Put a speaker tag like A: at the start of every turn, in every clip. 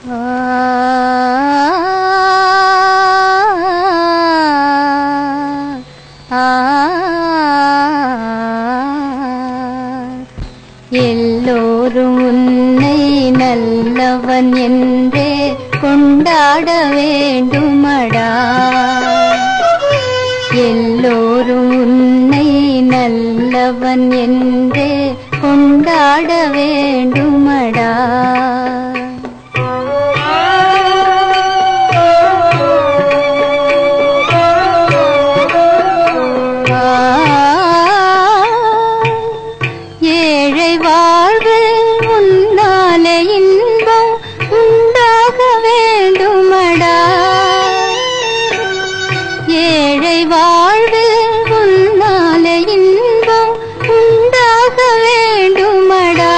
A: எல்லோரும் உன்னை நல்லவன் என்றே கொண்டாட வேண்டுமடா எல்லோரும் உன்னை நல்லவன் என்றே கொண்டாட வேண்டுமடா ஏழை வாழ்வில் உன்னாலே இன்பம் உண்டாக வேண்டுமடா ஏழை வாழ்வில் உன்னாலே இன்பம் உண்டாக வேண்டுமடா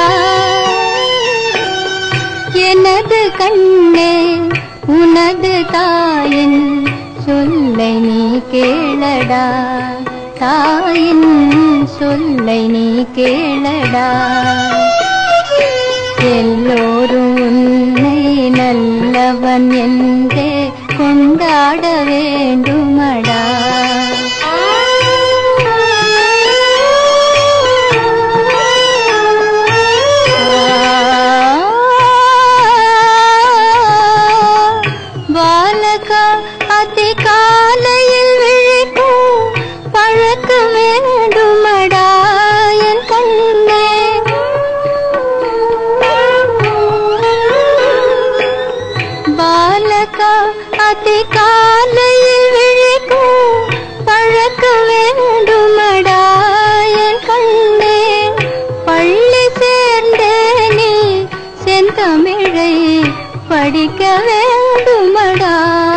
A: எனது கண்ணே உனது தாயின் சொல்லை நீ கேளடா தாயின் சொல்லை நீ கேளடா எல்லோரும் உன்னை நல்லவன் என்றே கொண்டாட வேண்டுமடா பாலகா அதிகாலையில் விழிக்கும் பழக்க வேண்டுமடா என் கண்ணே பாலகா அதிகாலையில் விழிக்கும் பழக்க வேண்டுமடா என் கண்ணே பள்ளி சேர்ந்தே நீ செந்தமிழை படிக்க வேண்டுமடா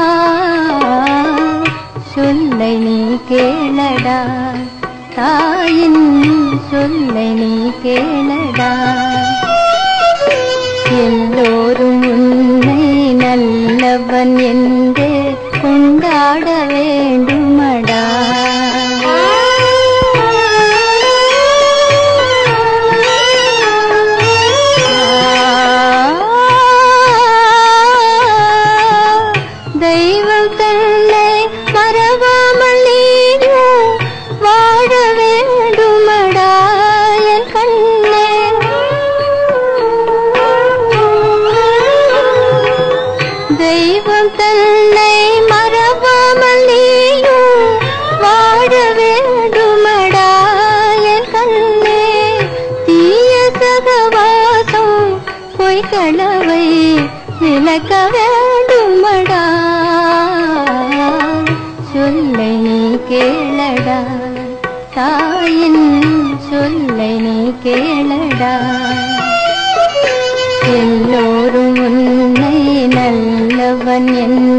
A: சொல்லை நீ கேளடா தாயின் சொல்லை நீ கேளடா எல்லோரும் உன்னை நல்லவன் என்றே கொண்டாட வேண்டுமடா தெய்வம் தன்னை மறவாமல் நீயும் வாழ வேண்டுமடா என் கண்ணே தெய்வம் தன்னை மறவாமல் நீயும் வாழ வேண்டுமடா என் கண்ணே தீய சகவாசம் பொய்களவை விளக்க வேண்டுமடா சொல்லை நீ கேளடா தாயின் சொல்லை நீ கேளடா எல்லோரும் உன்னை நல்லவன் என்று